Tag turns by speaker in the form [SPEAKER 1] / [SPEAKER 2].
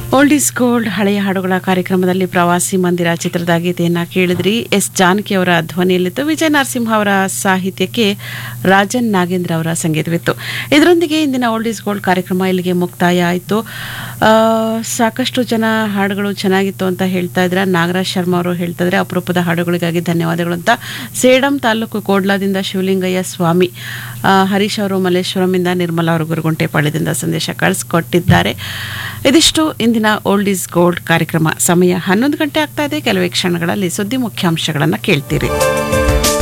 [SPEAKER 1] old is gold ಹಳೆಯ ಹಾಡುಗಳ ಕಾರ್ಯಕ್ರಮದಲ್ಲಿ ಪ್ರವಾಸಿ ಮಂದಿರ ಚಿತ್ರದ ಗೀತೆಯನ್ನ ಕೇಳಿದ್ರಿ ಎಸ್ ಜಾನಕಿ ಅವರ ಧ್ವನಿಯಲ್ಲಿತ್ತು ವಿಜಯ ನರಸಿಂಹ ಅವರ ಸಾಹಿತ್ಯಕ್ಕೆ ರಾಜನ್ ನಾಗೇಂದ್ರ ಅವರ ಸಂಗೀತವಿತ್ತು ಇದರೊಂದಿಗೆ ಇಂದಿನ ಓಲ್ಡ್ ಇಸ್ ಗೋಲ್ಡ್ ಕಾರ್ಯಕ್ರಮ ಇಲ್ಲಿಗೆ ಮುಕ್ತಾಯ ಆಯಿತು ಆ, ಸಾಕಷ್ಟು ಜನ ಹಾಡುಗಳು ಚೆನ್ನಾಗಿತ್ತು ಅಂತ ಹೇಳ್ತಾ ಇದ್ರ ನಾಗರಾಜ್ ಶರ್ಮಾ ಅವರು ಹೇಳ್ತಾ ಇದ್ರೆ ಅಪರೂಪದ ಹಾಡುಗಳಿಗಾಗಿ ಧನ್ಯವಾದಗಳು ಅಂತ ಸೇಡಂ ತಾಲೂಕು ಕೋಡ್ಲಾದಿಂದ ಶಿವಲಿಂಗಯ್ಯ ಸ್ವಾಮಿ ಆ, ಹರೀಶ್ ಅವರು ಮಲ್ಲೇಶ್ವರಮಿಂದ ನಿರ್ಮಲಾ ಅವರು ಗುರುಗುಂಟೆಪಾಳ್ಯದಿಂದ ಸಂದೇಶ ಕಳಿಸ್ಕೊಟ್ಟಿದ್ದಾರೆ ಇದಿಷ್ಟು ಇಂದಿನ ಓಲ್ಡ್ ಈಸ್ ಗೋಲ್ಡ್ ಕಾರ್ಯಕ್ರಮ ಸಮಯ ಹನ್ನೊಂದು ಗಂಟೆ ಆಗ್ತಾ ಇದೆ ಕೆಲವೇ ಕ್ಷಣಗಳಲ್ಲಿ ಸುದ್ದಿ ಮುಖ್ಯಾಂಶಗಳನ್ನು ಕೇಳ್ತೀರಿ